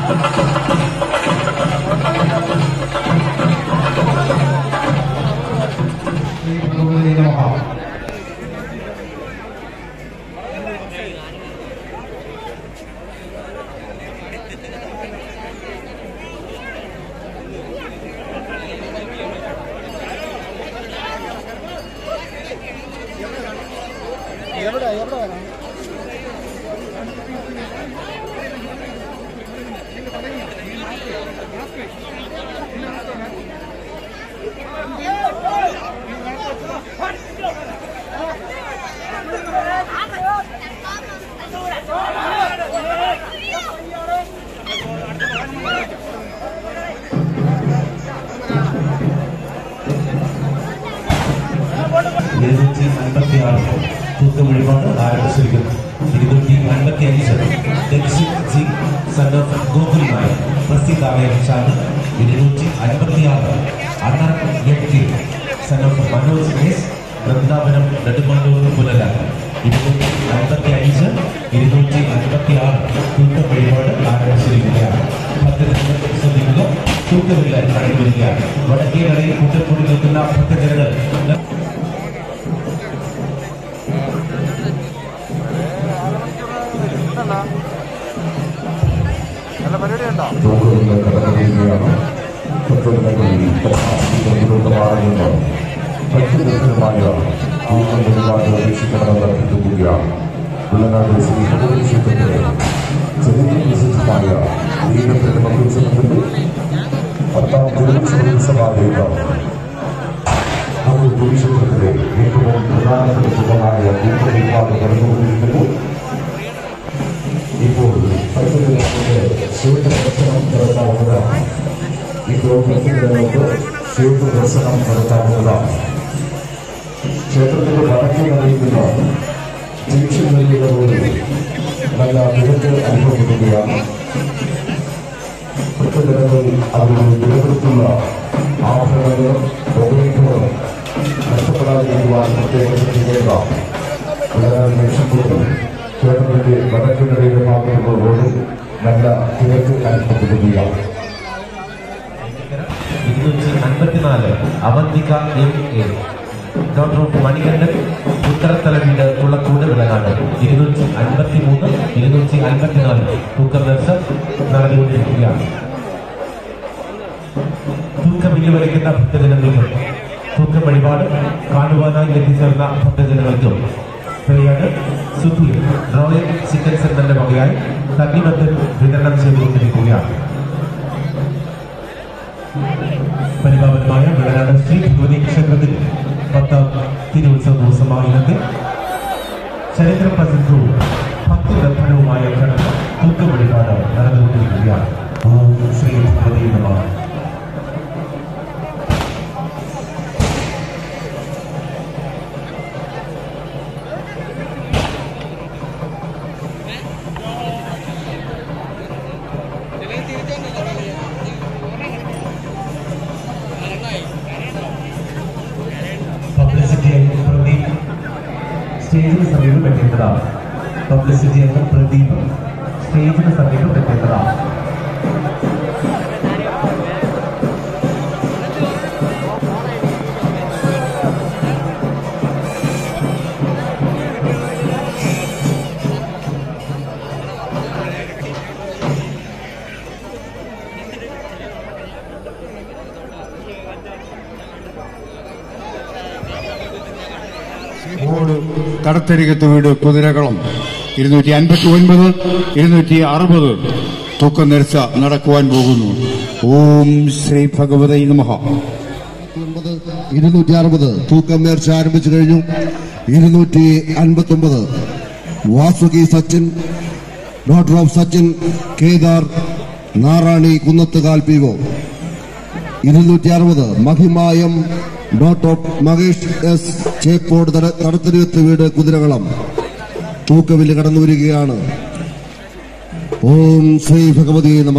ഇരുന്നൂറ്റി അൻപത്തി ആറ് തൂക്കം വഴിപാട് ആരംഭിച്ചിരിക്കുന്നു ഇരുന്നൂറ്റി അൻപത്തി അഞ്ച് Dakshin G son of Gokul Nair പ്രസിദ്ധാലയിച്ചാണ് ഇരുന്നൂറ്റി അൻപത്തി ആറ് അണ്ണർ M K son of Manoj S Vrindavanam Nedumannur Punalal ഇരുന്നൂറ്റി അൻപത്തി അഞ്ച് ഇരുന്നൂറ്റി അൻപത്തി ആറ് തൂക്കം വഴിപാട് ആരംഭിച്ചിരിക്കുകയാണ് പദ്ധതി ശ്രദ്ധിക്കുക തൂക്കമില്ല നടന്നിരിക്കുകയാണ് വടക്കേ നടയിൽ കൂട്ടക്കൂടി നിൽക്കുന്ന ഭക്തജനങ്ങൾ നല്ല പരിപാടി ഉണ്ടോ നോക്കുന്നില്ല കടന്നിരിക്കുകയാണ് തത്വങ്ങളിൽ പ്രതിരോധമാകുന്ന പ്രകൃതിദത്തമായ തൂക്കം ഒരുപാട് അപേക്ഷിക്കണമെന്ന് നടത്തിക്കുകയാണ് വെള്ളനാട് ശ്രീ ഭഗവതി ക്ഷേത്രത്തിലെ ചരിത്ര പ്രസിദ്ധമായ ദീനത്തിന്റെ മഹോത്സവത്തിന്റെ പത്താം ജന്മോത്സവമായ ഭഗവതി ക്ഷേത്രത്തിലെ ഏറ്റവും പ്രധാനപ്പെട്ട ശുഭമായ ദീപ ഒരുപാട് കടന്നുകൊണ്ടിരിക്കുന്നു ഇപ്പോൾ ഭക്തജനങ്ങൾക്ക് ക്ഷേത്രദർശനം നടത്താവുന്നതാണ് ഇപ്പോൾ ഭക്തജനങ്ങൾക്ക് ക്ഷേത്രദർശനം നടത്താവുന്നതാണ് ക്ഷേത്രത്തിന്റെ വടക്കേ നടയിലുള്ള ജംഗ്ഷൻ വഴിയുടെ നല്ല തിരക്ക് അനുഭവപ്പെടുകയാണ് ഭക്തജനങ്ങൾ അവരുടെ വിലപ്പെടുത്തുന്ന ആഭരണങ്ങളും ഉപയോഗിക്കുന്നതും നഷ്ടപ്പെടാതിരിക്കുവാൻ പ്രത്യേകം ശ്രദ്ധിക്കേണ്ട വളരെ ലക്ഷ്യത്തോടും കേരളത്തിന്റെ വടക്കിനടയുടെ ഭാഗത്തുള്ള റോഡിൽ നല്ല തിരക്ക് അനുഭവപ്പെടുകയാണ് ഇരുന്നൂറ്റി അൻപത്തിനാല് Avantika M A daughter of Manikandan ഉത്തരത്തല വീട് കുളക്കൂട് വിളനാട് ഇരുന്നൂറ്റി അൻപത്തി മൂന്ന് ഇരുന്നൂറ്റി അൻപത്തിനാല് തൂക്കം ദർശനം നടന്നുകൊണ്ടിരിക്കുകയാണ് തൂക്കം വെല്ലുവിളിക്കുന്ന ഭക്തജനങ്ങൾക്കും തൂക്കം വഴിപാട് കാണുവാനായി എത്തിച്ചേർന്ന ഭക്തജനങ്ങൾക്കും പെരിയാട് സുധീർ റോയൽ ചിക്കൻ സെന്ററിന്റെ വകയായി തണ്ണിമത്തൻ വിതരണം ചെയ്തുകൊണ്ടിരിക്കുകയാണ് പരിപാവനമായ വെള്ളനാട് ശ്രീ ഭഗവതി ക്ഷേത്രത്തിൽ പത്താം തിരുവുത്സവ ദിവസമായ ഇന്നത്തെ ചരിത്ര പ്രസിദ്ധവും ഭക്തിബന്ധനവുമായ ചടങ്ങ് തൂക്കം വഴിപാട് നടന്നുകൊണ്ടിരിക്കുകയാണ് ഓം ശ്രീ ഭഗവതി നമ പബ്ലിസിറ്റി അംഗം പ്രദീപ് സ്റ്റേജിന് സമീപം എത്തേണ്ടതാണ് പബ്ലിസിറ്റി അംഗം പ്രദീപ് സ്റ്റേജിന് സമീപം എത്തേണ്ടതാണ് ഓട് കടത്തരികത്ത് വീട് കുതിരകളം ഇരുന്നൂറ്റി അൻപത്തി ഒൻപത് ഇരുന്നൂറ്റി അറുപത് തൂക്കം നിരച്ച നടക്കുവാൻ പോകുന്നു ഓം ശ്രീ ഭഗവതൈ നമഃ ഇരുന്നൂറ്റി അറുപത് തൂക്കം നേർച്ച ആരംഭിച്ചു കഴിഞ്ഞു ഇരുന്നൂറ്റി അൻപത്തി ഒമ്പത് Vasuki Sachin daughter of Sachin Kedar Narani Kunnathukal P O ഇരുന്നൂറ്റി അറുപത് മഹിമായം ഡോട്ട് ഓഫ് മഹേഷ് എസ് ചേപ്പോട് തടത്തിരുത്ത് വീട് കുതിരകളം തൂക്കവില് കടന്നു വരികയാണ് ഓം ശ്രീ ഭഗവതി നമ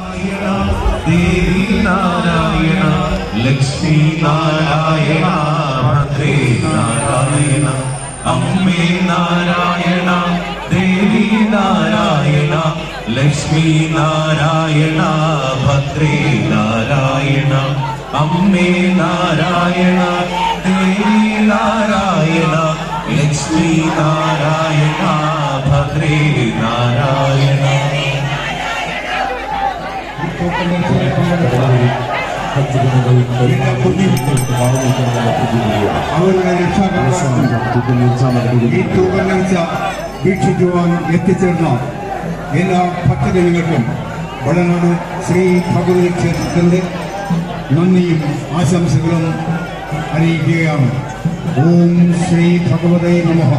ദേവി നാരായണ ലക്ഷ്മി നാരായണ ഭദ്രേ നാരായണ അമ്മേ നാരായണ ദേവി നാരായണ ലക്ഷ്മി നാരായണ ഭദ്രേ നാരായണ അമ്മേ നാരായണ ദേവി നാരായണ ലക്ഷ്മി നാരായണ ഭദ്രേ നാരായണ അവരുടെ രക്ഷാകർത്താക്കൾ ഈ തൂക്കം നേർച്ച വീക്ഷിക്കുവാൻ എത്തിച്ചേർന്ന എല്ലാ ഭക്തജനങ്ങൾക്കും വടനാട് ശ്രീ ഭഗവതി ക്ഷേത്രത്തിന്റെ നന്ദിയും ആശംസകളും അറിയിക്കുകയാണ് ഓം ശ്രീ ഭഗവതേ നമഃ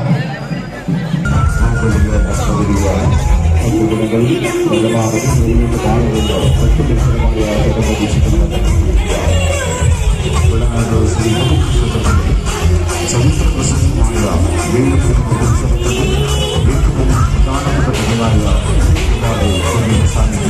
ചരിത്ര പ്രസിദ്ധമായ പ്രധാനപ്പെട്ട പരിപാടിയാണ്